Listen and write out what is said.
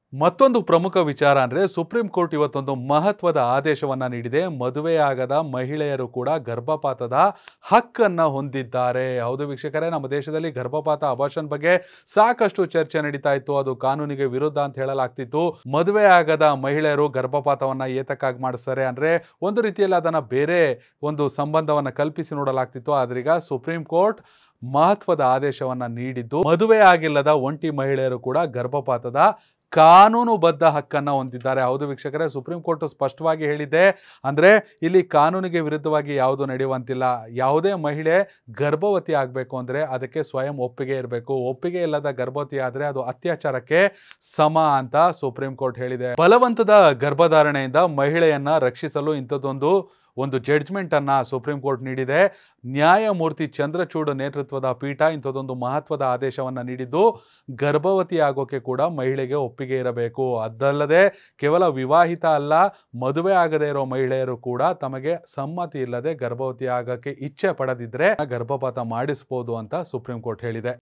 ಮತ್ತೊಂದು ಪ್ರಮುಖ ವಿಚಾರ ಅಂದರೆ ಸುಪ್ರೀಂ ಕೋರ್ಟ್ ಇವತ್ತೊಂದು ಮಹತ್ವದ ಆದೇಶವನ್ನು ನೀಡಿದೆ ಮದುವೆಯಾಗದ ಮಹಿಳೆಯರು ಕೂಡ ಗರ್ಭಪಾತದ ಹಕ್ಕನ್ನು ಹೊಂದಿದ್ದಾರೆ ಹೌದು ವೀಕ್ಷಕರೇ ನಮ್ಮ ದೇಶದಲ್ಲಿ ಗರ್ಭಪಾತ ಅಬಾರ್ಷನ್ ಬಗ್ಗೆ ಸಾಕಷ್ಟು ಚರ್ಚೆ ನಡೀತಾ ಇತ್ತು ಅದು ಕಾನೂನಿಗೆ ವಿರುದ್ಧ ಅಂತ ಹೇಳಲಾಗ್ತಿತ್ತು ಮದುವೆ ಆಗದ ಮಹಿಳೆಯರು ಗರ್ಭಪಾತವನ್ನು ಏತಕ್ಕಾಗಿ ಮಾಡಿಸ್ತಾರೆ ಅಂದರೆ ಒಂದು ರೀತಿಯಲ್ಲಿ ಅದನ್ನು ಬೇರೆ ಒಂದು ಸಂಬಂಧವನ್ನು ಕಲ್ಪಿಸಿ ನೋಡಲಾಗ್ತಿತ್ತು ಆದ್ರೀಗ ಸುಪ್ರೀಂ ಕೋರ್ಟ್ ಮಹತ್ವದ ಆದೇಶವನ್ನು ನೀಡಿದ್ದು ಮದುವೆ ಆಗಿಲ್ಲದ ಒಂಟಿ ಮಹಿಳೆಯರು ಕೂಡ ಗರ್ಭಪಾತದ ಕಾನೂನುಬದ್ಧ ಹಕ್ಕನ್ನು ಹೊಂದಿದ್ದಾರೆ ಹೌದು ವೀಕ್ಷಕರೇ ಸುಪ್ರೀಂ ಕೋರ್ಟ್ ಸ್ಪಷ್ಟವಾಗಿ ಹೇಳಿದೆ ಅಂದರೆ ಇಲ್ಲಿ ಕಾನೂನಿಗೆ ವಿರುದ್ಧವಾಗಿ ಯಾವುದು ನಡೆಯುವಂತಿಲ್ಲ ಯಾವುದೇ ಮಹಿಳೆ ಗರ್ಭವತಿ ಆಗಬೇಕು ಅಂದರೆ ಅದಕ್ಕೆ ಸ್ವಯಂ ಒಪ್ಪಿಗೆ ಇರಬೇಕು ಒಪ್ಪಿಗೆ ಇಲ್ಲದ ಗರ್ಭವತಿ ಆದರೆ ಅದು ಅತ್ಯಾಚಾರಕ್ಕೆ ಸಮ ಅಂತ ಸುಪ್ರೀಂ ಕೋರ್ಟ್ ಹೇಳಿದೆ ಬಲವಂತದ ಗರ್ಭಧಾರಣೆಯಿಂದ ಮಹಿಳೆಯನ್ನ ರಕ್ಷಿಸಲು ಇಂಥದ್ದೊಂದು ಒಂದು ಜಡ್ಜ್ಮೆಂಟ್ ಅನ್ನ ಸುಪ್ರೀಂ ಕೋರ್ಟ್ ನೀಡಿದೆ ನ್ಯಾಯಮೂರ್ತಿ ಚಂದ್ರಚೂಡ್ ನೇತೃತ್ವದ ಪೀಠ ಇಂಥದ್ದೊಂದು ಮಹತ್ವದ ಆದೇಶವನ್ನು ನೀಡಿದ್ದು ಗರ್ಭವತಿ ಆಗೋಕೆ ಕೂಡ ಮಹಿಳೆಗೆ ಒಪ್ಪಿಗೆ ಇರಬೇಕು ಅದಲ್ಲದೆ ಕೇವಲ ವಿವಾಹಿತ ಅಲ್ಲ ಮದುವೆ ಆಗದೇ ಇರೋ ಮಹಿಳೆಯರು ಕೂಡ ತಮಗೆ ಸಮ್ಮತಿ ಇಲ್ಲದೆ ಗರ್ಭವತಿ ಆಗೋಕ್ಕೆ ಇಚ್ಛೆ ಪಡದಿದ್ರೆ ಗರ್ಭಪಾತ ಮಾಡಿಸ್ಬೋದು ಅಂತ ಸುಪ್ರೀಂ ಕೋರ್ಟ್ ಹೇಳಿದೆ